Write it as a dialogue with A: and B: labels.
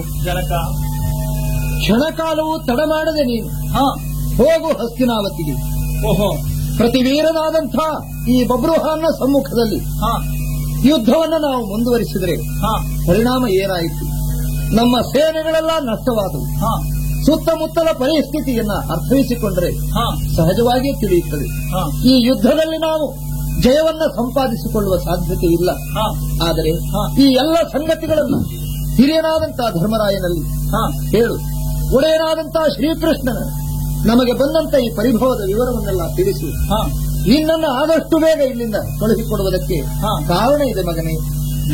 A: ಜನಕ
B: ಕ್ಷಣಕಾಲವೂ ತಡ ಮಾಡದೆ ನೀನು
A: ಹಾ
B: ಹೋಗು ಹಸ್ತಿನಾವತಿಗೆ
A: ಓಹೋ
B: ಪ್ರತಿವೀರನಾದಂಥ ಈ ಬಬ್ರುಹಾನ್ನ ಸಮ್ಮುಖದಲ್ಲಿ
A: ಹಾ
B: ಯುದ್ಧವನ್ನು ನಾವು ಮುಂದುವರಿಸಿದರೆ
A: ಹಾ
B: ಪರಿಣಾಮ ಏನಾಯಿತು ನಮ್ಮ ಸೇನೆಗಳೆಲ್ಲ ನಷ್ಟವಾದವು
A: ಹಾ
B: ಸುತ್ತಮುತ್ತಲ ಪರಿಸ್ಥಿತಿಯನ್ನ ಅರ್ಥೈಸಿಕೊಂಡರೆ
A: ಹಾ
B: ಸಹಜವಾಗಿಯೇ ತಿಳಿಯುತ್ತದೆ
A: ಹಾ
B: ಈ ಯುದ್ಧದಲ್ಲಿ ನಾವು ಜಯವನ್ನ ಸಂಪಾದಿಸಿಕೊಳ್ಳುವ ಸಾಧ್ಯತೆ ಇಲ್ಲ
A: ಹಾ
B: ಆದರೆ
A: ಹಾ.
B: ಈ ಎಲ್ಲ ಸಂಗತಿಗಳನ್ನು ಹಿರಿಯನಾದಂತಹ ಧರ್ಮರಾಯನಲ್ಲಿ
A: ಹಾ
B: ಹೇಳು ಒಡೆಯನಾದಂತಹ ಶ್ರೀಕೃಷ್ಣನ ನಮಗೆ ಬಂದಂತ ಈ ಪರಿಭವದ ವಿವರವನ್ನೆಲ್ಲ ತಿಳಿಸು
A: ಹಾ
B: ನಿನ್ನನ್ನು ಆದಷ್ಟು ಬೇಗ ಇಲ್ಲಿಂದ ಕಳುಹಿಕೊಡುವುದಕ್ಕೆ
A: ಹಾ.
B: ಕಾರಣ ಇದೆ ಮಗನೇ